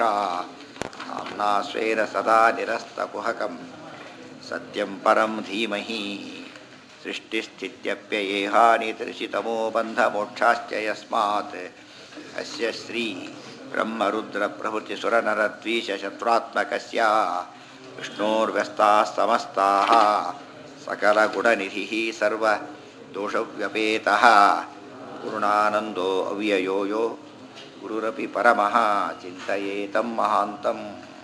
ಯಥಾವಿನಿಮृषा आम्ना स्वेन सदा निरस्तकुहकं सत्यं परं धीमहि सृष्टिस्थित्यप्ययेहानितृषितमो बन्धमोक्षाश्च यस्मात् अस्य श्री ब्रह्मरुद्रप्रभृतिसुरनरद्वीषशत्रुरात्मकस्य विष्णोर्व्यस्ताः समस्ताः सकलगुणनिधिः सर्वदोषव्यपेतः पूर्णानन्दो अव्ययो यो ಗುರುರಪಿ ಪರಮಃ ಚಿಂತೆಯೇತಂ ಮಹಾಂತಂ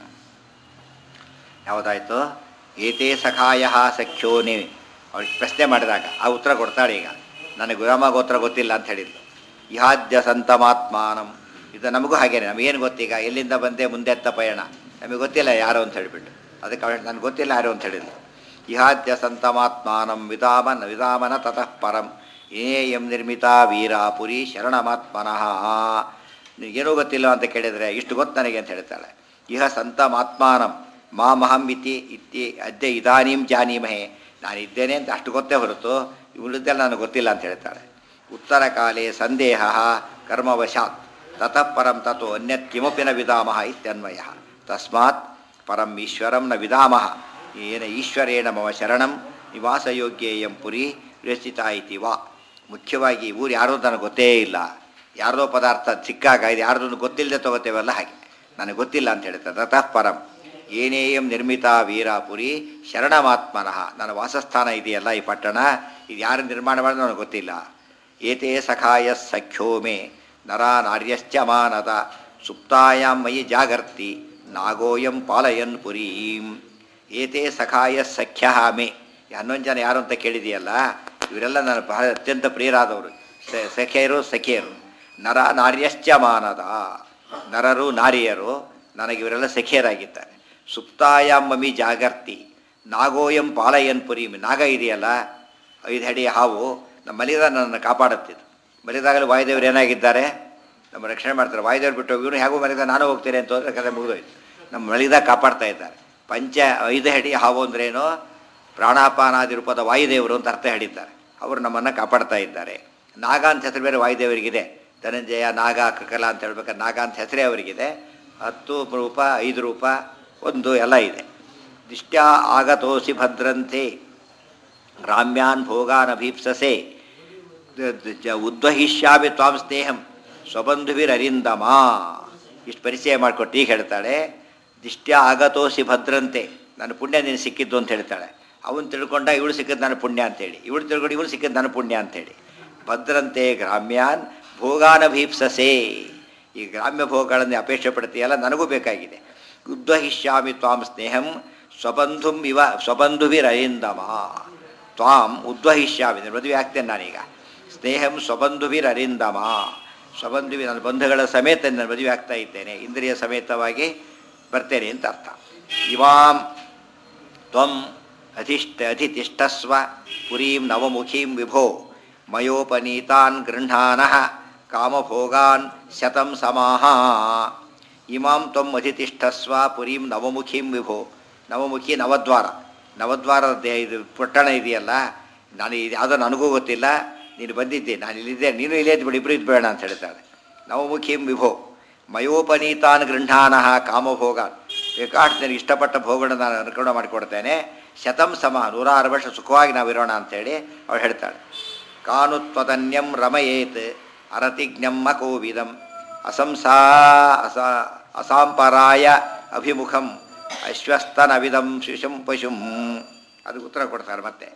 ಯಾವುದಾಯ್ತು ಏತೇ ಸಖಾಯ ಸಖ್ಯೋನಿ ಅವ್ರಿಗೆ ಪ್ರಶ್ನೆ ಮಾಡಿದಾಗ ಆ ಉತ್ತರ ಕೊಡ್ತಾಳೆ ಈಗ ನನಗೆ ಗುರಾಮ ಗೋತ್ರ ಗೊತ್ತಿಲ್ಲ ಅಂತ ಹೇಳಿದ್ಲು ಇಹಾದ್ಯ ಸಂತಮಾತ್ಮಾನಂ ಇದು ನಮಗೂ ಹಾಗೇನೆ ನಮಗೇನು ಗೊತ್ತೀಗ ಎಲ್ಲಿಂದ ಬಂದೆ ಮುಂದೆ ಎತ್ತ ಪಯಣ ನಮಗೆ ಗೊತ್ತಿಲ್ಲ ಯಾರು ಅಂತ ಹೇಳಿಬಿಟ್ಟು ಅದಕ್ಕೆ ಅವಳು ನನಗೆ ಗೊತ್ತಿಲ್ಲ ಯಾರು ಅಂತ ಹೇಳಿದ್ಲು ಇಹಾದ್ಯ ಸಂತಮಾತ್ಮಾನಂ ವಿಧಾಮನ್ ವಿಧಾಮನ ತತಃ ಪರಂ ಏಯಂ ನಿರ್ಮಿತ ವೀರಾಪುರಿ ಶರಣಮಾತ್ಮನಃ ಏನೂ ಗೊತ್ತಿಲ್ಲ ಅಂತ ಕೇಳಿದರೆ ಇಷ್ಟು ಗೊತ್ತು ನನಗೆ ಅಂತ ಹೇಳ್ತಾಳೆ ಇಹ ಸಂತಮಾತ್ಮಾನಂ ಮಾಮಹಂ ಇತಿ ಇತ್ತಿ ಅದ್ಯ ಇದಾನೀಂ ಜಾನೀಮಹೆ ನಾನು ಇದ್ದೇನೆ ಅಂತ ಅಷ್ಟು ಗೊತ್ತೇ ಹೊರತು ಉಳಿದೆಲ್ಲ ನನಗೆ ಗೊತ್ತಿಲ್ಲ ಅಂತ ಹೇಳ್ತಾಳೆ ಉತ್ತರ ಕಾಲೇ ಸಂದೇಹ ಕರ್ಮವಶಾತ್ ತತಃ ಪರಂ ತಥೋ ಅನ್ಯತ್ ಕಿಮಪಿ ನ ವಿಧಾಮಃ ಇತ್ಯನ್ವಯ ತಸ್ಮಾತ್ ಪರಂ ಈಶ್ವರಂ ನ ವಿಧಾಮಃ ಏನ ಈಶ್ವರೇಣ ಮಮ ಶರಣಂ ನಿವಾಸಯೋಗ್ಯೇಯಂ ಪುರಿ ವಿರಚಿತ ಇತಿ ವಾ ಮುಖ್ಯವಾಗಿ ಊರು ಯಾರೂ ನನಗೆ ಗೊತ್ತೇ ಇಲ್ಲ ಯಾರ್ದೋ ಪದಾರ್ಥ ಸಿಕ್ಕಾಗ ಇದು ಯಾರ್ದೊಂದು ಗೊತ್ತಿಲ್ಲದೆ ತಗೋತೇವಲ್ಲ ಹಾಗೆ ನನಗೆ ಗೊತ್ತಿಲ್ಲ ಅಂತ ಹೇಳ್ತಾರೆ ತತಃ ಪರಂ ಏನೇಯಂ ನಿರ್ಮಿತ ವೀರಾಪುರಿ ಶರಣಮಾತ್ಮನಃ ನನ್ನ ವಾಸಸ್ಥಾನ ಇದೆಯಲ್ಲ ಈ ಪಟ್ಟಣ ಇದು ಯಾರು ನಿರ್ಮಾಣ ಮಾಡಿದ್ರೆ ನನಗೆ ಗೊತ್ತಿಲ್ಲ ಏತೇ ಸಖಾಯ ಸಖ್ಯೋ ಮೇ ನರಾ ನಾರ್ಯಶ್ಚ ಮಾನದ ಸುಪ್ತಾಯಾಂ ಮಯಿ ಜಾಗರ್ತಿ ನಾಗೋಯಂ ಪಾಲಯನ್ ಪುರೀಂ ಏತೇ ಸಖಾಯ ಸಖ್ಯ ಮೇ ಈ ಹನ್ನೊಂದು ಜನ ಯಾರು ಅಂತ ಕೇಳಿದೆಯಲ್ಲ ಇವರೆಲ್ಲ ನನ್ನ ಬಹಳ ಅತ್ಯಂತ ಪ್ರಿಯರಾದವರು ಸಖಿಯರು ಸಖಿಯರು ನರ ನಾರ್ಯಶ್ಚ ಮಾನದ ನರರು ನಾರಿಯರು ನನಗೆ ಇವರೆಲ್ಲ ಸಖಿಯರಾಗಿದ್ದಾರೆ ಸುಪ್ತಾಯಾಂ ಮಮಿ ಜಾಗರ್ತಿ ನಾಗೋಯಂ ಪಾಲಯನ್ ಪುರಿ ನಾಗ ಇದೆಯಲ್ಲ ಐದು ಹಡಿ ಹಾವು ನಮ್ಮ ಮಲಿದಾಗ ನನ್ನನ್ನು ಕಾಪಾಡುತ್ತಿದ್ದು ಮಲಿದಾಗಲೂ ವಾಯುದೇವರು ಏನಾಗಿದ್ದಾರೆ ನಮ್ಮ ರಕ್ಷಣೆ ಮಾಡ್ತಾರೆ ವಾಯುದೇವರು ಬಿಟ್ಟು ಇವನು ಹೇಗೂ ಮಲಿದ ನಾನು ಹೋಗ್ತೇನೆ ಅಂತ ಹೋದ್ರೆ ಕತೆ ಮುಗಿದೋಯ್ತು ನಮ್ಮ ಮಲಿದಾಗ ಕಾಪಾಡ್ತಾ ಇದ್ದಾರೆ ಪಂಚ ಐದು ಹಡಿ ಹಾವು ಅಂದ್ರೇನು ಪ್ರಾಣಾಪಾನಾದಿ ರೂಪದ ವಾಯುದೇವರು ಅಂತ ಅರ್ಥ ಹೇಳಿದ್ದಾರೆ ಅವರು ನಮ್ಮನ್ನು ಕಾಪಾಡ್ತಾ ಇದ್ದಾರೆ ನಾಗ ಅಂತ ಹೆಸರು ಬೇರೆ ವಾಯುದೇವರಿಗಿದೆ ಧನಂಜಯ ನಾಗ ಕಕಲ ಅಂತ ಹೇಳ್ಬೇಕಾದ್ರೆ ನಾಗ ಅಂತ ಹೆಸರೇ ಅವರಿಗಿದೆ ಹತ್ತು ರೂಪ ಐದು ರೂಪ ಒಂದು ಎಲ್ಲ ಇದೆ ದಿಷ್ಟ್ಯಾ ಆಗತೋಸಿ ಭದ್ರಂತೆ ರಾಮ್ಯಾನ್ ಭೋಗಾನ್ ಅಭೀಪ್ಸಸೆ ಉದ್ವಹಿಷ್ಯಾಮಿ ತ್ವಾಂ ಸ್ನೇಹಂ ಸ್ವಬಂಧುವಿರರಿಂದಮ ಇಷ್ಟು ಪರಿಚಯ ಮಾಡಿಕೊಟ್ಟು ಈಗ ಹೇಳ್ತಾಳೆ ದಿಷ್ಟ್ಯಾ ಆಗತೋಸಿ ಭದ್ರಂತೆ ನನ್ನ ಪುಣ್ಯ ನೀನು ಸಿಕ್ಕಿದ್ದು ಅಂತ ಹೇಳ್ತಾಳೆ ಅವನು ತಿಳ್ಕೊಂಡ ಇವಳು ಸಿಕ್ಕಿದ್ದು ನನ್ನ ಪುಣ್ಯ ಅಂತೇಳಿ ಇವಳು ತಿಳ್ಕೊಂಡು ಇವಳು ಸಿಕ್ಕಿದ್ದು ನನ್ನ ಪುಣ್ಯ ಅಂತೇಳಿ ಭದ್ರಂತೆ ಗ್ರಾಮ್ಯಾನ್ ಭೋಗಾನಭೀಪ್ಸಸೆ ಈ ಗ್ರಾಮ್ಯ ಭೋಗಗಳನ್ನು ಅಪೇಕ್ಷೆ ಪಡ್ತೀಯಲ್ಲ ನನಗೂ ಬೇಕಾಗಿದೆ ಉದ್ವಹಿಷ್ಯಾಮಿ ತ್ವಾಂ ಸ್ನೇಹಂ ಸ್ವಬಂಧುಂ ಇವ ಸ್ವಬಂಧುವಿರರಿಂದಮ ತ್ವಾಂ ಉದ್ವಹಿಷ್ಯಾಮಿ ಮದುವೆ ಆಗ್ತೇನೆ ನಾನೀಗ ಸ್ನೇಹಂ ಸ್ವಬಂಧುವಿರರಿಂದಮ ಸ್ವಬಂಧುವಿ ನನ್ನ ಬಂಧುಗಳ ಸಮೇತ ನಾನು ಮದುವೆ ಆಗ್ತಾ ಇದ್ದೇನೆ ಇಂದ್ರಿಯ ಸಮೇತವಾಗಿ ಬರ್ತೇನೆ ಅಂತ ಅರ್ಥ ಇವಾಂ ತ್ವಂ ಅಧಿಷ್ಠ ಅಧಿತಿಷ್ಠಸ್ವ ಪುರೀಂ ನವಮುಖೀಂ ವಿಭೋ ಮಯೋಪನೀತಾನ್ ಗೃಹಾನಃ ಕಾಮಭೋಗಾನ್ ಶತಂ ಸಮಾಹ ಇಮಾಂ ತ್ವಂ ಅಧಿತಿಷ್ಠಸ್ವ ಪುರೀಂ ನವಮುಖೀಂ ವಿಭೋ ನವಮುಖಿ ನವದ್ವಾರ ನವದ್ವಾರದ ದೇ ಇದು ಪಟ್ಟಣ ಇದೆಯಲ್ಲ ನಾನು ಇದು ಯಾವುದೋ ನನಗೂ ಗೊತ್ತಿಲ್ಲ ನೀನು ಬಂದಿದ್ದೆ ನಾನು ಇಲ್ಲಿದ್ದೆ ನೀನು ಇಲ್ಲೇ ಬಿಡಿ ಇಬ್ಬರು ಇದ್ಬೇಡ ಅಂತ ಹೇಳ್ತಾಳೆ ನವಮುಖೀಂ ವಿಭೋ ಮಯೋಪನೀತಾನ್ ಗೃಹಾನಃ ಕಾಮಭೋಗಾನ್ ಬೇಕಾಷ್ಟು ನನಗೆ ಇಷ್ಟಪಟ್ಟ ಭೋಗಗಳನ್ನು ನಾನು ಅನುಕರಣ ಮಾಡಿಕೊಡ್ತೇನೆ ಶತಂ ಸಮ ನೂರಾರು ವರ್ಷ ಸುಖವಾಗಿ ನಾವಿರೋಣ ಅಂಥೇಳಿ ಅವಳು ಹೇಳ್ತಾಳೆ ಕಾನು ತ್ವದನ್ಯಂ ರಮಯೇತ್ ಅರತಿಜ್ಞಂ ಮಕೋವಿದಂ ಅಸಂಸಾ ಅಸ ಅಸಾಂಪರಾಯ ಅಭಿಮುಖಂ ಅಶ್ವಸ್ತನವಿದಂ ಶಿಶುಂ ಪಶುಂ ಅದು ಉತ್ತರ ಕೊಡ್ತಾರೆ ಮತ್ತೆ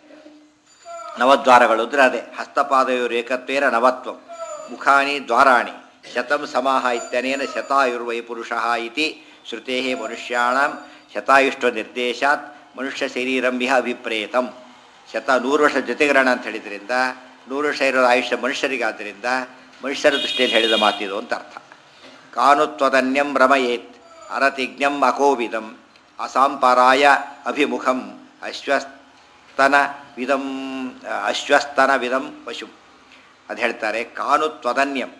ನವದ್ವಾರಗಳು ಅಂದರೆ ಅದೇ ಹಸ್ತಪಾದಯೋರು ಏಕತ್ವೇನ ನವತ್ವಂ ಮುಖಾನಿ ದ್ವಾರಾಣಿ ಶತಂ ಸಮಾಹ ಇತ್ಯನೇನ ಶತಾಯುರ್ವೈ ಪುರುಷ ಇತಿ ಶ್ರುತೇ ಮನುಷ್ಯಾಣಂ ಶತಾಯುಷ್ಟ ನಿರ್ದೇಶಾತ್ ಮನುಷ್ಯ ಶರೀರಂ ಇಹ ಅಭಿಪ್ರೇತಂ ಶತ ನೂರು ವರ್ಷ ಜೊತೆಗಿರೋಣ ಅಂತ ಹೇಳಿದ್ರಿಂದ ನೂರು ವರ್ಷ ಇರೋ ಆಯುಷ್ಯ ಮನುಷ್ಯರಿಗಾದ್ದರಿಂದ ಮನುಷ್ಯರ ದೃಷ್ಟಿಯಲ್ಲಿ ಹೇಳಿದ ಮಾತಿದು ಅಂತ ಅರ್ಥ ಕಾನುತ್ವದನ್ಯಂ ರಮಯೇತ್ ಅರತಿಜ್ಞಂ ಅಕೋವಿದಂ ಅಸಾಂಪರಾಯ ಅಭಿಮುಖಂ ಅಶ್ವಸ್ತನ ವಿಧಂ ಅಶ್ವಸ್ತನ ವಿಧಂ ಪಶು ಅದು ಹೇಳ್ತಾರೆ ಕಾನು ತ್ವದನ್ಯಂ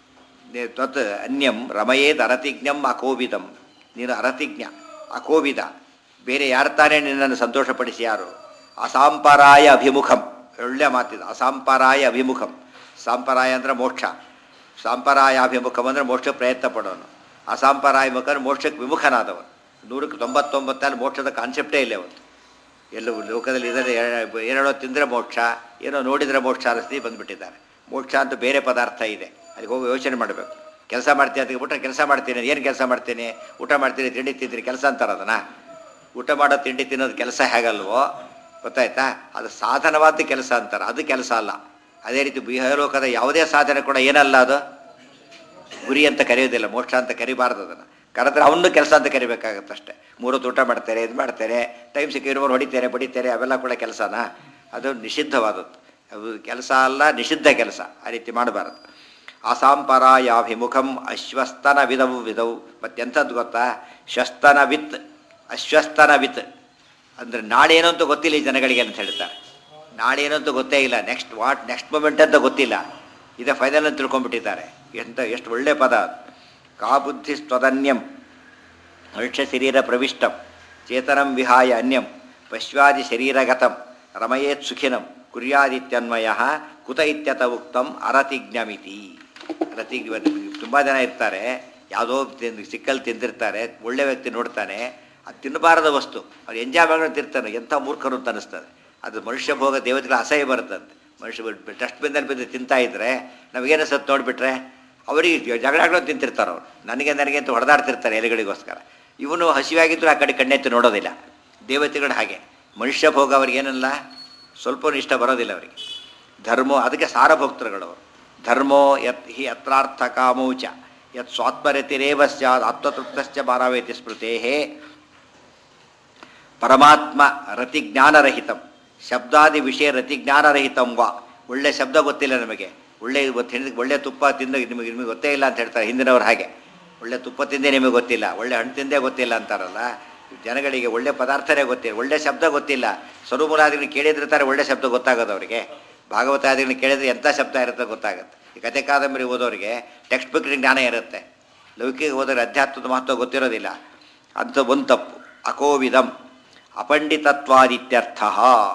ತ್ವತ್ ಅನ್ಯಂ ರಮಯೇದ್ ಅರತಿಜ್ಞಂ ಅಕೋವಿದಂ ನೀನು ಅರತಿಜ್ಞ ಅಕೋವಿದ ಬೇರೆ ಯಾರು ತಾನೇ ನಿನ್ನನ್ನು ಸಂತೋಷಪಡಿಸಿ ಯಾರು ಅಸಾಂಪರಾಯ ಅಭಿಮುಖಂ ಒಳ್ಳೆ ಮಾತಿದೆ ಅಸಾಂಪರಾಯ ಅಭಿಮುಖಂ ಸಾಂಪರಾಯ ಅಂದರೆ ಮೋಕ್ಷ ಸಾಂಪರಾಯಾಭಿಮುಖಂ ಅಂದರೆ ಮೋಕ್ಷ ಪ್ರಯತ್ನ ಪಡೋನು ಅಸಾಂಪರಾಯ ಮುಖ ಮೋಕ್ಷಕ್ಕೆ ವಿಮುಖನಾದವನು ನೂರಕ್ಕೆ ತೊಂಬತ್ತೊಂಬತ್ತಲ್ಲಿ ಮೋಕ್ಷದ ಕಾನ್ಸೆಪ್ಟೇ ಇಲ್ಲ ಅವತ್ತು ಎಲ್ಲೂ ಲೋಕದಲ್ಲಿ ಇದರ ಏನೇನೋ ತಿಂದರೆ ಮೋಕ್ಷ ಏನೋ ನೋಡಿದರೆ ಮೋಕ್ಷ ಅನಿಸ್ತಿ ಬಂದುಬಿಟ್ಟಿದ್ದಾರೆ ಮೋಕ್ಷ ಅಂತ ಬೇರೆ ಪದಾರ್ಥ ಇದೆ ಅದಕ್ಕೆ ಹೋಗಿ ಯೋಚನೆ ಮಾಡಬೇಕು ಕೆಲಸ ಮಾಡ್ತೀನಿ ಅದಕ್ಕೆ ಬಿಟ್ಟರೆ ಕೆಲಸ ಮಾಡ್ತೀನಿ ಏನು ಕೆಲಸ ಮಾಡ್ತೀನಿ ಊಟ ಮಾಡ್ತೀನಿ ತಿಂಡಿ ತಿಂತೀನಿ ಕೆಲಸ ಅಂತಾರೆ ಅದನ್ನು ಊಟ ಮಾಡೋ ತಿಂಡಿ ತಿನ್ನೋದು ಕೆಲಸ ಹೇಗಲ್ವೋ ಗೊತ್ತಾಯ್ತಾ ಅದು ಸಾಧನವಾದ ಕೆಲಸ ಅಂತಾರೆ ಅದು ಕೆಲಸ ಅಲ್ಲ ಅದೇ ರೀತಿ ಬಿಹಲೋಕದ ಯಾವುದೇ ಸಾಧನೆ ಕೂಡ ಏನಲ್ಲ ಅದು ಗುರಿ ಅಂತ ಕರೆಯೋದಿಲ್ಲ ಮೋಕ್ಷ ಅಂತ ಕರಿಬಾರ್ದು ಅದನ್ನು ಕರೆದ್ರೆ ಅವನು ಕೆಲಸ ಅಂತ ಕರಿಬೇಕಾಗತ್ತೆ ಅಷ್ಟೇ ಮೂರು ಊಟ ಮಾಡ್ತಾರೆ ಇದು ಮಾಡ್ತಾರೆ ಟೈಮ್ ಸಿಕ್ಕಿರೋರು ಹೊಡಿತಾರೆ ಬಡಿತಾರೆ ಅವೆಲ್ಲ ಕೂಡ ಕೆಲಸನಾ ಅದು ನಿಷಿದ್ಧವಾದದ್ದು ಅದು ಕೆಲಸ ಅಲ್ಲ ನಿಷಿದ್ಧ ಕೆಲಸ ಆ ರೀತಿ ಮಾಡಬಾರದು ಅಸಾಂಪರಾಯಾಭಿಮುಖಂ ಅಶ್ವಸ್ತನ ವಿಧವು ವಿಧವು ಮತ್ತೆಂಥದ್ದು ಗೊತ್ತಾ ಶ್ವಸ್ತನ ವಿತ್ ಅಶ್ವಸ್ತನ ವಿತ್ ಅಂದರೆ ನಾಳೆ ಏನು ಅಂತ ಗೊತ್ತಿಲ್ಲ ಈ ಜನಗಳಿಗೆ ಅಂತ ಹೇಳ್ತಾರೆ ನಾಳೆ ಏನು ಅಂತ ಗೊತ್ತೇ ಇಲ್ಲ ನೆಕ್ಸ್ಟ್ ವಾಟ್ ನೆಕ್ಸ್ಟ್ ಮೂಮೆಂಟ್ ಅಂತ ಗೊತ್ತಿಲ್ಲ ಇದೇ ಫೈನಲ್ ಅಂತ ತಿಳ್ಕೊಂಡ್ಬಿಟ್ಟಿದ್ದಾರೆ ಎಂತ ಎಷ್ಟು ಒಳ್ಳೆ ಪದ ಅದು ಕಾ ಬುದ್ಧಿ ಸ್ವದನ್ಯಂ ಮನುಷ್ಯ ಶರೀರ ಪ್ರವಿಷ್ಟಂ ಚೇತನಂ ವಿಹಾಯ ಅನ್ಯಂ ಪಶ್ವಾದಿ ಶರೀರಗತಂ ರಮಯೇತ್ ಸುಖಿನಂ ಕುರ್ಯಾದಿತ್ಯನ್ವಯ ಕುತ ಇತ್ಯತ ಉಕ್ತಂ ಅರತಿಜ್ಞಮಿತಿ ರತಿ ತುಂಬ ಜನ ಇರ್ತಾರೆ ಯಾವುದೋ ತಿಂದು ಸಿಕ್ಕಲ್ಲಿ ತಿಂದಿರ್ತಾರೆ ಒಳ್ಳೆ ವ್ಯಕ್ತಿ ನೋಡ್ತಾನೆ ಅದು ತಿನ್ನಬಾರದ ವಸ್ತು ಅವ್ರು ಎಂಜಾಯ್ ಮಾಡ್ಕೊಂಡು ತಿರ್ತಾನೆ ಎಂಥ ಮೂರ್ಖರು ಅಂತ ಅನಿಸ್ತದೆ ಅದು ಮನುಷ್ಯ ಭೋಗ ದೇವತೆಗಳ ಅಸಹ್ಯ ಬರುತ್ತಂತೆ ಮನುಷ್ಯ ಡಸ್ಟ್ಬಿನ್ನಲ್ಲಿ ಬಿದ್ದು ತಿಂತಾ ಇದ್ರೆ ನಮಗೇನು ಸತ್ತು ನೋಡಿಬಿಟ್ರೆ ಅವರಿಗೆ ಜಗಳಾಗ್ಲೋ ತಿಂತಿರ್ತಾರೆ ಅವರು ನನಗೆ ನನಗೆ ಅಂತ ಹೊಡೆದಾಡ್ತಿರ್ತಾರೆ ಎಲೆಗಳಿಗೋಸ್ಕರ ಇವನು ಹಸಿವಾಗಿದ್ದರೂ ಆ ಕಡೆ ಕಣ್ಣೆತ್ತು ನೋಡೋದಿಲ್ಲ ದೇವತೆಗಳು ಹಾಗೆ ಮನುಷ್ಯ ಭೋಗ ಅವ್ರಿಗೇನಲ್ಲ ಸ್ವಲ್ಪ ಇಷ್ಟ ಬರೋದಿಲ್ಲ ಅವರಿಗೆ ಧರ್ಮ ಅದಕ್ಕೆ ಸಾರಭೋಕ್ತೃಗಳವರು ಧರ್ಮೋ ಯತ್ ಹಿ ಅತ್ರಾರ್ಥ ಕಾಮೌಚ ಯತ್ ಸ್ವಾತ್ಮರತಿರೇವ ಸ್ಯಾದ್ ಆತ್ಮತೃಪ್ತಶ್ಚ ಮಾನವೇತಿ ಸ್ಮೃತೇ ಪರಮಾತ್ಮ ರತಿಜ್ಞಾನರಹಿತಂ ಶಬ್ದಾದಿ ವಿಷಯ ರತಿಜ್ಞಾನರಹಿತಂ ವಾ ಒಳ್ಳೆ ಶಬ್ದ ಗೊತ್ತಿಲ್ಲ ನಮಗೆ ಒಳ್ಳೆ ಇವತ್ತು ಹಿಂದೆ ಒಳ್ಳೆ ತುಪ್ಪ ತಿಂದ ನಿಮಗೆ ನಿಮಗೆ ಗೊತ್ತೇ ಇಲ್ಲ ಅಂತ ಹೇಳ್ತಾರೆ ಹಿಂದಿನವ್ರು ಹಾಗೆ ಒಳ್ಳೆ ತುಪ್ಪ ತಿಂದೇ ನಿಮಗೆ ಗೊತ್ತಿಲ್ಲ ಒಳ್ಳೆ ಹಣ್ಣು ತಿಂದೇ ಗೊತ್ತಿಲ್ಲ ಅಂತಾರಲ್ಲ ಜನಗಳಿಗೆ ಒಳ್ಳೆ ಪದಾರ್ಥನೇ ಗೊತ್ತಿಲ್ಲ ಒಳ್ಳೆ ಶಬ್ದ ಗೊತ್ತಿಲ್ಲ ಸ್ವರೂಪರಾದಿಗಳನ್ನ ಕೇಳಿದಿರ್ತಾರೆ ಒಳ್ಳೆ ಶಬ್ದ ಗೊತ್ತಾಗೋದು ಅವರಿಗೆ ಭಾಗವತಾದಿಗಳನ್ನ ಕೇಳಿದ್ರೆ ಎಂಥ ಶಬ್ದ ಇರುತ್ತೆ ಗೊತ್ತಾಗುತ್ತೆ ಈ ಕತೆ ಕಾದಂಬರಿ ಓದೋರಿಗೆ ಟೆಕ್ಸ್ಟ್ ಬುಕ್ ಜ್ಞಾನ ಇರುತ್ತೆ ಲೌಕಿಕ ಓದೋರಿಗೆ ಅಧ್ಯಾತ್ಮದ ಮಹತ್ವ ಗೊತ್ತಿರೋದಿಲ್ಲ ಅಂತ ಒಂದು ತಪ್ಪು ಅಕೋವಿದಂ ಅಪಂಡಿತತ್ವಾದಿತ್ಯರ್ಥ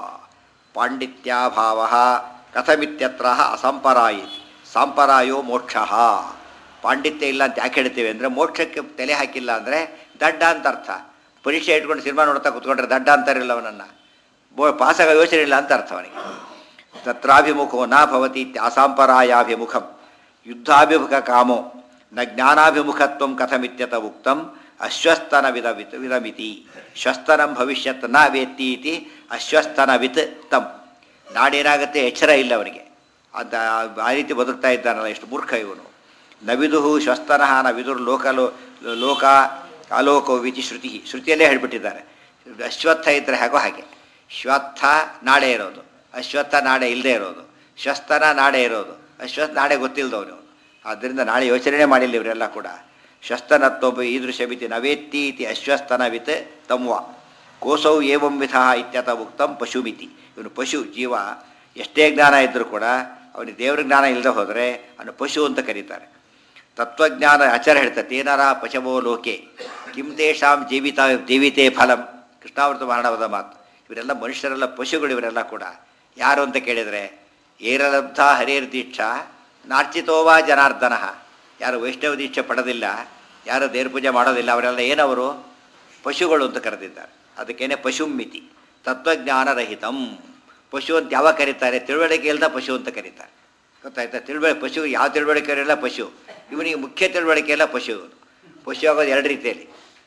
ಪಾಂಡಿತ್ಯಾಭಾವ ಕಥಮಿತ್ಯತ್ರ ಅಸಂಪರಾಯಿ ಸಾಂಪರಾಯೋ ಮೋಕ್ಷ ಪಾಂಡಿತ್ಯ ಇಲ್ಲ ಅಂತ ಯಾಕೆ ಹೇಳ್ತೀವಿ ಅಂದರೆ ಮೋಕ್ಷಕ್ಕೆ ತಲೆ ಹಾಕಿಲ್ಲ ಅಂದರೆ ದಡ್ಡ ಅಂತ ಅರ್ಥ ಪರೀಕ್ಷೆ ಇಟ್ಕೊಂಡು ಸಿನಿಮಾ ನೋಡ್ತಾ ಕೂತ್ಕೊಂಡ್ರೆ ದಡ್ಡ ಅಂತಾರಿಲ್ಲ ಅವನನ್ನು ಬೋ ಪಾಸಾಗ ಯೋಚನೆ ಇಲ್ಲ ಅಂತ ಅರ್ಥ ಅವನಿಗೆ ತತ್ರಾಭಿಮುಖೋ ನ ಭವತಿ ಅಸಾಂಪರಾಯಾಭಿಮುಖಂ ಯುದ್ಧಾಭಿಮುಖ ಕಾಮೋ ನ ಜ್ಞಾನಾಭಿಮುಖತ್ವ ಕಥಮಿತ್ಯತ ಉಕ್ತಂ ಅಶ್ವಸ್ತನ ವಿಧ ವಿತ್ ವಿಧಮಿತಿ ಶ್ವಸ್ತನಂ ಭವಿಷ್ಯತ್ ನ ವೇತ್ತಿ ಇತಿ ಅಶ್ವಸ್ತನ ವಿತ್ ತಂ ನಾಡೇನಾಗುತ್ತೆ ಎಚ್ಚರ ಇಲ್ಲ ಅವರಿಗೆ ಅಂತ ಆ ರೀತಿ ಬದುಕ್ತಾ ಇದ್ದಾನಲ್ಲ ಎಷ್ಟು ಮೂರ್ಖ ಇವನು ನವಿದುಹು ಶ್ವಸ್ತನಃ ನ ವಿದುರ್ ಲೋಕಲೋ ಲೋಕ ಅಲೋಕೋ ವಿಧಿ ಶ್ರುತಿ ಶ್ರುತಿಯಲ್ಲೇ ಹೇಳ್ಬಿಟ್ಟಿದ್ದಾರೆ ಅಶ್ವತ್ಥ ಇದ್ದರೆ ಹಾಗೋ ಹಾಗೆ ಶ್ವತ್ಥ ನಾಡೆ ಇರೋದು ಅಶ್ವತ್ಥ ನಾಡೆ ಇಲ್ಲದೆ ಇರೋದು ಶ್ವಸ್ತನ ನಾಡೆ ಇರೋದು ಅಶ್ವತ್ಥ ನಾಡೆ ಗೊತ್ತಿಲ್ಲದವನು ಆದ್ದರಿಂದ ನಾಳೆ ಯೋಚನೆ ಮಾಡಿಲ್ಲ ಇವರೆಲ್ಲ ಕೂಡ ಶ್ವಸ್ತನತ್ವೊಬ್ಬ ಈದೃಶ ಮಿತಿ ನವೇತ್ತಿ ಇತಿ ಅಶ್ವಸ್ತನ ವಿತ್ ತಮ್ವ ಕೋಸೌ ಏವಂ ವಿಧ ಇತ್ಯತ ಉಕ್ತಂ ಪಶುಮಿತಿ ಇವನು ಪಶು ಜೀವ ಎಷ್ಟೇ ಜ್ಞಾನ ಇದ್ದರೂ ಕೂಡ ಅವನಿಗೆ ದೇವ್ರ ಜ್ಞಾನ ಇಲ್ಲದೆ ಹೋದರೆ ಅವನು ಪಶು ಅಂತ ಕರೀತಾರೆ ತತ್ವಜ್ಞಾನ ಆಚಾರ ಹೇಳ್ತಾರೆ ತೇನರ ಪಶವೋ ಲೋಕೆ ಕಿಂ ತೇಷಾಂ ಜೀವಿತ ಜೀವಿತೇ ಫಲಂ ಕೃಷ್ಣಾವೃತ ಮರಣವಾದ ಮಾತು ಇವರೆಲ್ಲ ಮನುಷ್ಯರೆಲ್ಲ ಪಶುಗಳು ಇವರೆಲ್ಲ ಕೂಡ ಯಾರು ಅಂತ ಕೇಳಿದರೆ ಏರಲಬ್ಧ ಹರೇರ್ ದೀಕ್ಷಾ ನಾರ್ಚಿತೋವಾ ಜನಾರ್ದನ ಯಾರು ವೈಷ್ಣವ ದೀಕ್ಷೆ ಪಡೆದಿಲ್ಲ ಯಾರು ದೇವ್ರ ಪೂಜೆ ಮಾಡೋದಿಲ್ಲ ಅವರೆಲ್ಲ ಏನವರು ಪಶುಗಳು ಅಂತ ಕರೆದಿದ್ದಾರೆ ಅದಕ್ಕೇನೆ ಪಶುಮಿತಿ ತತ್ವಜ್ಞಾನರಹಿತಂ ಪಶು ಅಂತ ಯಾವಾಗ ಕರೀತಾರೆ ತಿಳುವಳಿಕೆ ಇಲ್ಲದ ಪಶು ಅಂತ ಕರೀತಾರೆ ಗೊತ್ತಾಯ್ತಾ ತಿಳುವಳಿ ಪಶು ಯಾವ ತಿಳುವಳಿಕೆ ಇರಲ್ಲ ಪಶು ಇವನಿಗೆ ಮುಖ್ಯ ತಿಳುವಳಿಕೆ ಎಲ್ಲ ಪಶು ಇವನು ಪಶು ಆಗೋದು ಎರಡು ರೀತಿಯಲ್ಲಿ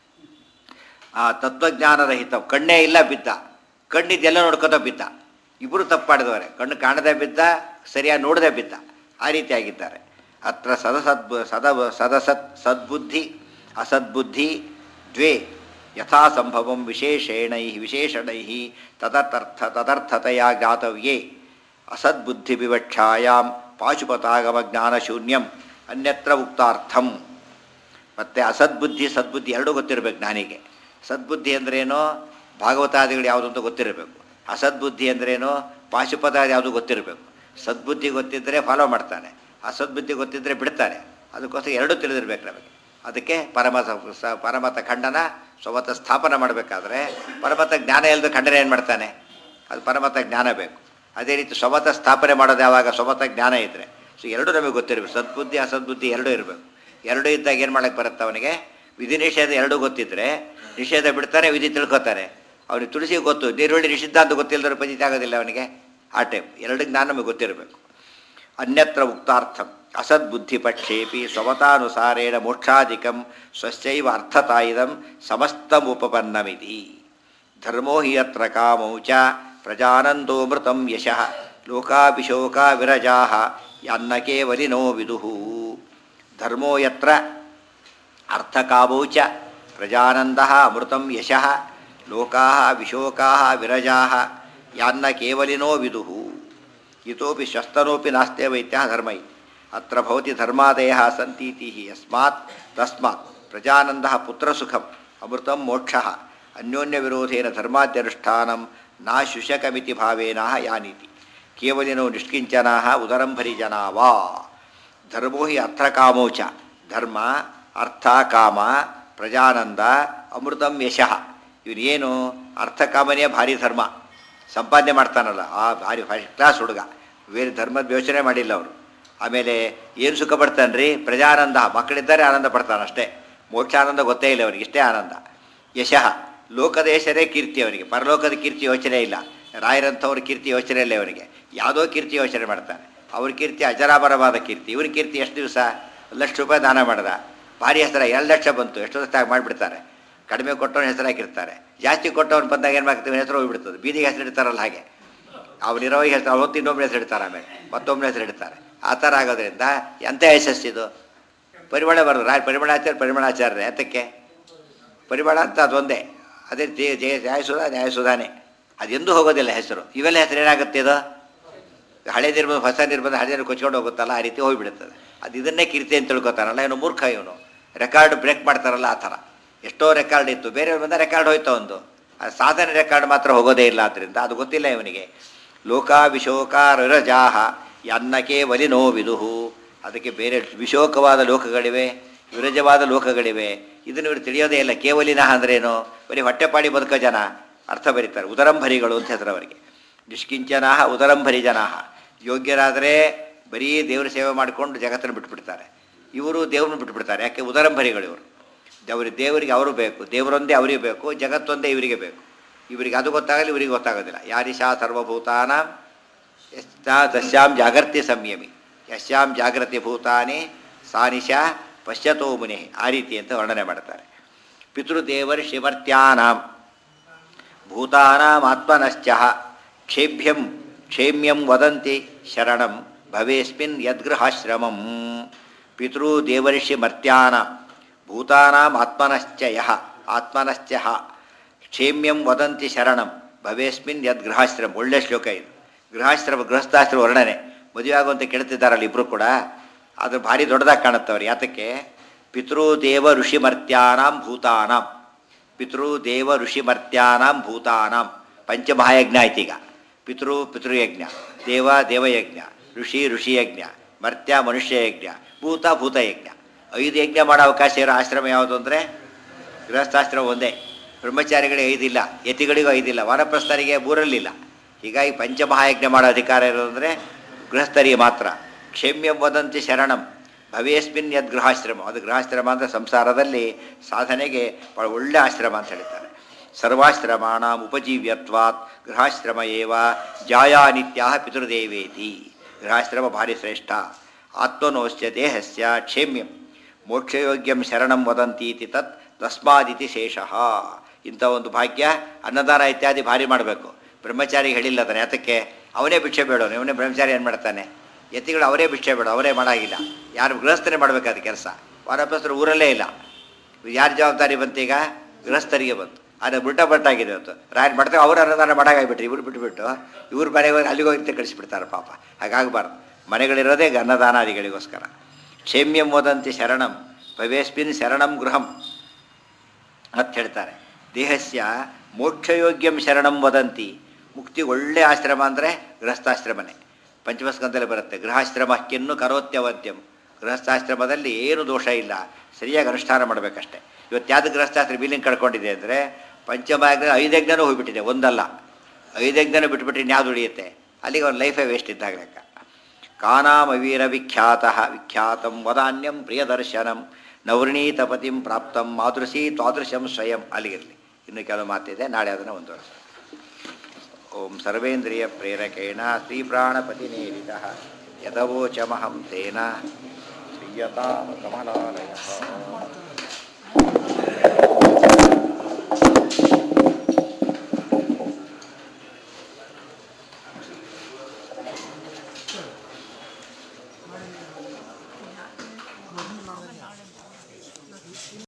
ಆ ತತ್ವಜ್ಞಾನರಹಿತ ಕಣ್ಣೇ ಇಲ್ಲ ಬಿದ್ದ ಕಣ್ಣಿದ್ದೆಲ್ಲ ನೋಡ್ಕೊತ ಬಿದ್ದ ಇಬ್ಬರು ತಪ್ಪಾಡಿದವರೆ ಕಣ್ಣು ಕಾಣದೆ ಬಿದ್ದ ಸರಿಯಾಗಿ ನೋಡದೆ ಬಿದ್ದ ಆ ರೀತಿಯಾಗಿದ್ದಾರೆ ಅತ್ರ ಸದಸದ್ ಸದ ಸದಸತ್ ಸದ್ಬುದ್ಧಿ ಅಸದ್ಬುದ್ಧಿ ದ್ವೇ ಯಥಾ ಸಂಭವಂ ವಿಶೇಷೇಣೈ ವಿಶೇಷಣೈ ತದರ್ಥರ್ಥ ತದರ್ಥತೆಯ ಜ್ಞಾತವ್ಯೇ ಅಸದ್ಬುದ್ಧಿ ವಿವಕ್ಷಾಯಾಂ ಪಾಶುಪತಾಗಮ ಜ್ಞಾನಶೂನ್ಯಂ ಅನ್ಯತ್ರ ಉಕ್ತಾರ್ಥಂ ಮತ್ತು ಅಸದ್ಬುದ್ಧಿ ಸದ್ಬುದ್ಧಿ ಎರಡೂ ಗೊತ್ತಿರಬೇಕು ಜ್ಞಾನಿಗೆ ಸದ್ಬುದ್ಧಿ ಅಂದ್ರೇನೋ ಭಾಗವತಾದಿಗಳು ಯಾವುದು ಅಂತ ಗೊತ್ತಿರಬೇಕು ಅಸದ್ಬುದ್ಧಿ ಅಂದ್ರೇನೋ ಪಾಶುಪತಾದಿ ಯಾವುದು ಗೊತ್ತಿರಬೇಕು ಸದ್ಬುದ್ಧಿ ಗೊತ್ತಿದ್ದರೆ ಫಾಲೋ ಮಾಡ್ತಾನೆ ಅಸದ್ಬುದ್ಧಿ ಗೊತ್ತಿದ್ದರೆ ಬಿಡ್ತಾನೆ ಅದಕ್ಕೋಸ್ಕರ ಎರಡೂ ತಿಳಿದಿರ್ಬೇಕು ನಮಗೆ ಅದಕ್ಕೆ ಪರಮತ ಸ ಪರಮತ ಖಂಡನ ಸ್ವಮತ ಸ್ಥಾಪನೆ ಮಾಡಬೇಕಾದ್ರೆ ಪರಮತ ಜ್ಞಾನ ಇಲ್ಲದ ಖಂಡನ ಏನು ಮಾಡ್ತಾನೆ ಅದು ಪರಮತ ಜ್ಞಾನ ಬೇಕು ಅದೇ ರೀತಿ ಸ್ವಮತ ಸ್ಥಾಪನೆ ಮಾಡೋದು ಯಾವಾಗ ಸ್ವಮತ ಜ್ಞಾನ ಇದ್ದರೆ ಸೊ ಎರಡೂ ನಮಗೆ ಗೊತ್ತಿರಬೇಕು ಸದ್ಬುದ್ಧಿ ಅಸದ್ಬುದ್ಧಿ ಎರಡೂ ಇರಬೇಕು ಎರಡು ಇದ್ದಾಗ ಏನು ಮಾಡಕ್ಕೆ ಬರುತ್ತೆ ಅವನಿಗೆ ವಿಧಿ ನಿಷೇಧ ಎರಡು ಗೊತ್ತಿದ್ರೆ ನಿಷೇಧ ಬಿಡ್ತಾನೆ ವಿಧಿ ತಿಳ್ಕೊತಾನೆ ಅವನಿಗೆ ತುಳಸಿ ಗೊತ್ತು ನೀರುಳ್ಳಿ ನಿಷಿದ್ಧ ಅಂತ ಗೊತ್ತಿಲ್ಲದ್ರೆ ಪಂಜಿತ ಆಗೋದಿಲ್ಲ ಅವನಿಗೆ ಆ ಟೈಪ್ ಎರಡು ಜ್ಞಾನ ನಮಗೆ ಗೊತ್ತಿರಬೇಕು ಅನ್ಯತ್ರ ಉಕ್ತಾರ್ಥಂ ಅಸದ್ಬುದ್ಧಿಪಕ್ಷೇಪಿ ಸ್ವಮತಾನುಸಾರೇಣ ಮೋಕ್ಷಾಧಿಕಂ ಸ್ವಸ್ಯೈವ ಅರ್ಥತಾಯಿದಂ ಸಮಸ್ತಮುಪಪನ್ನಮಿತಿ ಧರ್ಮೋ ಹಿ ಅತ್ರ ಕಾಮೌ ಚ ಪ್ರಜಾನಂದೋಮೃತಂ ಯಶಃ ಲೋಕಾಭಿಶೋಕ ವಿರಜಾ ಯನ್ನ ಕೇವಲಿನೋ ವಿದುಃ ಧರ್ಮೋ ಯತ್ರ ಅರ್ಥಕಾಮೌ ಚ ಪ್ರಜಾನಂದ ಅಮೃತಂ ಯಶಃ ಲೋಕಾ ವಿಶೋಕಾ ವಿರಜಾ ಯಾನ್ನ ಕೇವಲಿನೋ ವಿದುಃ ಇತೋಪಿ ಶ್ವಸ್ತನೋಪಿ ನಾಸ್ತ್ಯವ ಇತ್ಯಹ ಧರ್ಮ ಇತಿ ಅತ್ರ ಭವತಿ ಧರ್ಮಾದಯ ಸಂತೀತಿ ಯಸ್ಮಾತ್ ತಸ್ಮಾತ್ ಪ್ರಜಾನಂದ ಪುತ್ರಸುಖಂ ಅಮೃತಂ ಮೋಕ್ಷ ಅನ್ಯೋನ್ಯ ವಿರೋಧೇನ ಧರ್ಮಾದ್ಯನುಷ್ಠಾನಂ ನಾ ಶುಶಕಮಿತಿ ಭಾವೇನ ಯಾನೀತಿ ಕೇವಲಿನೋ ನಿಷ್ಕಿಂಚನಾ ಉದರಂಭರಿ ಜನಾ ವಾ ಧರ್ಮೋ ಹಿ ಅರ್ಥಕಾಮೋ ಚ ಧರ್ಮ ಅರ್ಥ ಕಾಮ ಪ್ರಜಾನಂದ ಅಮೃತಂ ಯಶಃ ಇವನೇನು ಅರ್ಥಕಾಮನೇ ಭಾರಿ ಧರ್ಮ ಸಂಪಾದನೆ ಮಾಡ್ತಾನಲ್ಲ ಆ ಭಾರಿ ಫಸ್ಟ್ ಕ್ಲಾಸ್ ಹುಡುಗ ಬೇರೆ ಧರ್ಮದ ಯೋಚನೆ ಮಾಡಿಲ್ಲ ಅವರು ಆಮೇಲೆ ಏನು ಸುಖ ಪಡ್ತಾನೆ ರೀ ಪ್ರಜಾನಂದ ಮಕ್ಕಳಿದ್ದಾರೆ ಆನಂದ ಪಡ್ತಾನೆ ಅಷ್ಟೇ ಮೋಕ್ಷಾನಂದ ಗೊತ್ತೇ ಇಲ್ಲ ಅವನಿಗೆ ಇಷ್ಟೇ ಆನಂದ ಯಶಃ ಲೋಕದ ಹೆಸರೇ ಕೀರ್ತಿ ಅವನಿಗೆ ಪರಲೋಕದ ಕೀರ್ತಿ ಯೋಚನೆ ಇಲ್ಲ ರಾಯರಂಥವ್ರ ಕೀರ್ತಿ ಯೋಚನೆ ಇಲ್ಲ ಅವನಿಗೆ ಯಾವುದೋ ಕೀರ್ತಿ ಯೋಚನೆ ಮಾಡ್ತಾನೆ ಅವ್ರ ಕೀರ್ತಿ ಅಜರಾಮರವಾದ ಕೀರ್ತಿ ಇವ್ರ ಕೀರ್ತಿ ಎಷ್ಟು ದಿವಸ ಒಂದು ಲಕ್ಷ ರೂಪಾಯಿ ದಾನ ಮಾಡ್ದ ಭಾರಿ ಹೆಸರ ಎರಡು ಲಕ್ಷ ಬಂತು ಎಷ್ಟು ಹೊತ್ತಾಗಿ ಮಾಡಿಬಿಡ್ತಾರೆ ಕಡಿಮೆ ಕೊಟ್ಟವನ ಹೆಸರು ಹಾಕಿರ್ತಾರೆ ಜಾಸ್ತಿ ಕೊಟ್ಟವನು ಬಂದಾಗ ಏನು ಮಾಡ್ತೀವಿ ಹೆಸರು ಹೋಗ್ಬಿಡ್ತದೆ ಬೀದಿಗೆ ಹೆಸರು ಇಡ್ತಾರಲ್ಲ ಹಾಗೆ ಅವನಿರೋ ಹೆಸರು ಅವತ್ತು ಇನ್ನೊಬ್ಬನ ಹೆಸರು ಇಡ್ತಾರೆ ಆಮೇಲೆ ಮತ್ತೊಬ್ಬನ ಹೆಸರು ಇಡ್ತಾರೆ ಆ ಥರ ಆಗೋದ್ರಿಂದ ಎಂಥ ಯಶಸ್ಸಿದು ಪರಿಮಳ ಬರೋದು ರಾಯ ಪರಿಮಳಾಚಾರ್ಯ ಪರಿಮಳಾಚಾರ್ಯ ಯಾತಕ್ಕೆ ಪರಿಮಳ ಅಂತ ಅದೊಂದೇ ಅದೇ ಜಯ ಜಯ ನ್ಯಾಯಸುಧ ನ್ಯಾಯಸುಧಾನೆ ಅದೆಂದೂ ಹೋಗೋದಿಲ್ಲ ಹೆಸರು ಇವೆಲ್ಲ ಹೆಸರು ಏನಾಗುತ್ತೆ ಇದು ಹಳೆ ನಿರ್ಬಂಧ ಹೊಸ ನಿರ್ಬಂಧ ಹಳೆ ನೀರು ಕೊಚ್ಕೊಂಡು ಹೋಗುತ್ತಲ್ಲ ಆ ರೀತಿ ಹೋಗಿಬಿಡುತ್ತದೆ ಅದು ಇದನ್ನೇ ಕೀರ್ತಿ ಅಂತ ತಿಳ್ಕೊತಾನಲ್ಲ ಇವನು ಮೂರ್ಖ ಇವನು ರೆಕಾರ್ಡ್ ಬ್ರೇಕ್ ಮಾಡ್ತಾರಲ್ಲ ಆ ಥರ ಎಷ್ಟೋ ರೆಕಾರ್ಡ್ ಇತ್ತು ಬೇರೆಯವ್ರ ಬಂದ ರೆಕಾರ್ಡ್ ಹೋಯ್ತು ಒಂದು ಆ ಸಾಧನೆ ರೆಕಾರ್ಡ್ ಮಾತ್ರ ಹೋಗೋದೇ ಇಲ್ಲ ಆದ್ದರಿಂದ ಅದು ಗೊತ್ತಿಲ್ಲ ಇವನಿಗೆ ಲೋಕಾಭಿಶೋಕ ರಜಾಹ ಅನ್ನಕ್ಕೆ ವಲಿನೋ ವಿದುಹು ಅದಕ್ಕೆ ಬೇರೆ ವಿಶೋಕವಾದ ಲೋಕಗಳಿವೆ ವಿರಜವಾದ ಲೋಕಗಳಿವೆ ಇದನ್ನು ಇವರು ತಿಳಿಯೋದೇ ಇಲ್ಲ ಕೇವಲಿನ ಅಂದ್ರೇನು ಬರೀ ಹೊಟ್ಟೆಪಾಡಿ ಬದುಕೋ ಜನ ಅರ್ಥ ಬರೀತಾರೆ ಉದರಂಭರಿಗಳು ಅಂತ ಹೆಸರು ಅವರಿಗೆ ನಿಷ್ಕಿಂಚನಾ ಉದರಂಭರಿ ಜನಾ ಯೋಗ್ಯರಾದರೆ ಬರೀ ದೇವರ ಸೇವೆ ಮಾಡಿಕೊಂಡು ಜಗತ್ತನ್ನು ಬಿಟ್ಬಿಡ್ತಾರೆ ಇವರು ದೇವ್ರನ್ನ ಬಿಟ್ಬಿಡ್ತಾರೆ ಯಾಕೆ ಉದರಂಭರಿಗಳು ಇವರು ದೇವರಿ ದೇವರಿಗೆ ಅವರು ಬೇಕು ದೇವರೊಂದೇ ಅವರಿಗೆ ಬೇಕು ಜಗತ್ತೊಂದೇ ಇವರಿಗೆ ಬೇಕು ಇವರಿಗೆ ಅದು ಗೊತ್ತಾಗಲಿ ಇವರಿಗೆ ಗೊತ್ತಾಗೋದಿಲ್ಲ ಯಾರಿಶಾ ಸರ್ವಭೂತಾನ ಯಶ್ಚಾ ತಸ್ಯಾಂ ಜಾಗರ್ತಿ ಸಂಯಮಿ ಯಶ್ಯಾಂ ಜಾಗೃತಿ ಭೂತಾನಿ ಸಾನಿಶಾ ಪಶ್ಯತೋ ಮುನಿ ಆ ರೀತಿ ಅಂತ ವರ್ಣನೆ ಮಾಡ್ತಾರೆ ಪಿತೃದೇವರ್ಷಿಮರ್ತ್ಯಾನಾಂ ಭೂತಾನಾಮಾತ್ಮನಶ್ಚ ಕ್ಷೇಭ್ಯಂ ಕ್ಷೇಮ್ಯಂ ವದಂತಿ ಶರಣಂ ಭವೇಸ್ಮಿನ್ ಯದ್ಗೃಹಾಶ್ರಮಂ ಪಿತೃದೇವರ್ಷಿ ಮರ್ತ್ಯಾನ ಭೂತಾನಾಂ ಆತ್ಮನಶ್ಚ ಯಃ ಆತ್ಮನಶ್ಚ ಕ್ಷೇಮ್ಯಂ ವದಂತಿ ಶರಣಂ ಭವೇಸ್ಮಿನ್ ಯದ್ಗೃಹಾಶ್ರಮ ಒಳ್ಳೆ ಶ್ಲೋಕ ಇದು ಗೃಹಾಶ್ರಮ ಗೃಹಸ್ಥಾಶ್ರಮ ವರ್ಣನೆ ಮದುವೆ ಆಗುವಂತ ಕೇಳ್ತಿದ್ದಾರಲ್ಲ ಇಬ್ಬರು ಕೂಡ ಅದು ಭಾರಿ ದೊಡ್ಡದಾಗಿ ಕಾಣುತ್ತೆ ಅವ್ರು ಯಾತಕ್ಕೆ ಪಿತೃದೇವ ಋಷಿಮರ್ತ್ಯಾನಾಂ ಭೂತಾನಾಂ ಪಿತೃದೇವ ಋಷಿಮರ್ತ್ಯಾನಾಂ ಭೂತಾನಾಂ ಪಂಚಮಹಾಯಜ್ಞ ಆಯ್ತು ಈಗ ಪಿತೃ ಪಿತೃಯಜ್ಞ ದೇವ ದೇವಯಜ್ಞ ಋಷಿ ಋಷಿಯಜ್ಞ ಮರ್ತ್ಯ ಮನುಷ್ಯ ಯಜ್ಞ ಭೂತ ಭೂತಯಜ್ಞ ಐದು ಯಜ್ಞ ಮಾಡೋ ಅವಕಾಶ ಇರೋ ಆಶ್ರಮ ಯಾವುದು ಅಂದರೆ ಗೃಹಸ್ಥಾಶ್ರಮ ಒಂದೇ ಬ್ರಹ್ಮಚಾರಿಗಳಿಗೆ ಐದಿಲ್ಲ ಯತಿಗಳಿಗೂ ಐದಿಲ್ಲ ವಾನಪ್ರಸ್ಥರಿಗೆ ಮೂರಲ್ಲಿಲ್ಲ ಹೀಗಾಗಿ ಪಂಚಮಹಾಯಜ್ಞ ಮಾಡೋ ಅಧಿಕಾರ ಇರೋದಂದರೆ ಗೃಹಸ್ಥರಿಗೆ ಮಾತ್ರ ಕ್ಷೇಮ್ಯಂ ವದಂತಿ ಶರಣಂ ಭವೇಸ್ಮಿನ್ ಯದ್ ಗೃಹಾಶ್ರಮ ಅದು ಗೃಹಾಶ್ರಮ ಅಂದರೆ ಸಂಸಾರದಲ್ಲಿ ಸಾಧನೆಗೆ ಭಾಳ ಒಳ್ಳೆ ಆಶ್ರಮ ಅಂತ ಹೇಳ್ತಾರೆ ಸರ್ವಾಶ್ರಮಾಣ ಉಪಜೀವ್ಯತ್ವಾತ್ ಗೃಹಾಶ್ರಮ ಏವ ಜಾಯಾನಿತ್ಯ ಪಿತೃದೇವೇತಿ ಗೃಹಾಶ್ರಮ ಭಾರಿ ಶ್ರೇಷ್ಠ ಆತ್ಮನೋಶ್ಚ ದೇಹಸ್ಯ ಕ್ಷೇಮ್ಯಂ ಮೋಕ್ಷಯೋಗ್ಯಂ ಶರಣಂ ವದಂತೀತಿ ತತ್ ತಸ್ಮಾದಿತಿ ಶೇಷಃ ಇಂಥ ಒಂದು ಭಾಗ್ಯ ಅನ್ನದಾನ ಇತ್ಯಾದಿ ಭಾರಿ ಮಾಡಬೇಕು ಬ್ರಹ್ಮಚಾರಿಗೆ ಹೇಳಿಲ್ಲ ಅದನ್ನು ಯಾತಕ್ಕೆ ಅವನೇ ಭಿಕ್ಷೆ ಬೇಡವನು ಇವನೇ ಬ್ರಹ್ಮಚಾರಿ ಏನು ಮಾಡ್ತಾನೆ ಯತಿಗಳು ಅವರೇ ಭಿಕ್ಷೆ ಬೇಡ ಅವರೇ ಮಾಡಾಗಿಲ್ಲ ಯಾರು ಗೃಹಸ್ಥನೇ ಮಾಡಬೇಕಾದ ಕೆಲಸ ವಾನಪ್ರಸ್ಥರು ಊರಲ್ಲೇ ಇಲ್ಲ ಯಾರ ಜವಾಬ್ದಾರಿ ಬಂತೀಗ ಗೃಹಸ್ಥರಿಗೆ ಬಂತು ಅದು ಬುಟ್ಟ ಬಟ್ಟಾಗಿದೆ ಇವತ್ತು ರಾಯರು ಮಾಡ್ತಾರೆ ಅವ್ರು ಅನ್ನದಾನ ಮಾಡಾಗಾಗ್ಬಿಟ್ರಿ ಇವ್ರು ಬಿಟ್ಬಿಟ್ಟು ಇವ್ರ ಮನೆಗೆ ಹೋಗಿ ಅಲ್ಲಿಗೆ ಹೋಗಿ ಕಳಿಸ್ಬಿಡ್ತಾರೆ ಪಾಪ ಹಾಗಾಗಬಾರ್ದು ಮನೆಗಳಿರೋದೇ ಅನ್ನದಾನಾದಿಗಳಿಗೋಸ್ಕರ ಕ್ಷೇಮ್ಯಂ ವದಂತಿ ಶರಣಂ ಭವೇಸ್ಮಿನ್ ಶರಣಂ ಗೃಹಂ ಅಂತ ಹೇಳ್ತಾರೆ ದೇಹಸ್ಯ ಮೋಕ್ಷಯೋಗ್ಯಂ ಶರಣಂ ವದಂತಿ ಮುಕ್ತಿ ಒಳ್ಳೆ ಆಶ್ರಮ ಅಂದರೆ ಗೃಹಸ್ಥಾಶ್ರಮನೇ ಪಂಚಮಸ್ಕಂದದಲ್ಲಿ ಬರುತ್ತೆ ಗೃಹಾಶ್ರಮ ಕಿನ್ನು ಕರೋತ್ಯವದ್ಯಂ ಗೃಹಸ್ಥಾಶ್ರಮದಲ್ಲಿ ಏನು ದೋಷ ಇಲ್ಲ ಸರಿಯಾಗಿ ಅನುಷ್ಠಾನ ಮಾಡಬೇಕಷ್ಟೆ ಇವತ್ತು ಯಾವ್ದು ಗೃಹಸ್ಥಾಶ್ರಮ ಬೀಲಿಂಗ್ ಕಳ್ಕೊಂಡಿದೆ ಅಂದರೆ ಪಂಚಮಾಗ್ನ ಐದಜ್ಞನೂ ಹೋಗ್ಬಿಟ್ಟಿದೆ ಒಂದಲ್ಲ ಐದಜ್ಞನೂ ಬಿಟ್ಬಿಟ್ರೆ ಇನ್ಯಾವುದು ಉಳಿಯುತ್ತೆ ಅಲ್ಲಿಗೆ ಅವ್ನ ಲೈಫೇ ವೇಸ್ಟ್ ಇದ್ದಾಗ ಲೆಕ್ಕ ಕಾನಾಮವೀರ ವಿಖ್ಯಾತ ವಿಖ್ಯಾತಂ ವದಾನ್ಯಂ ಪ್ರಿಯದರ್ಶನಂ ನವರ್ಣೀತಪತಿಂ ಪ್ರಾಪ್ತಂ ಮಾದೃಶಿ ತ್ವಾದೃಶಂ ಸ್ವಯಂ ಅಲ್ಲಿಗಿರಲಿ ಇನ್ನು ಕೆಲವು ಮಾತಿದೆ ನಾಳೆ ಅದನ್ನು ಮುಂದುವರೆಸ ಓಂ ಸರ್ವೇಂದ್ರಿಯ ಪ್ರೇರಕೇಣ ಶ್ರೀಪ್ರಾಣಪತಿನೇರಿತ ಯದವೋಚಮಹಂ ತೇನ ಶ್ರೀಯತಾಂ ಕಮಲಾಲಯ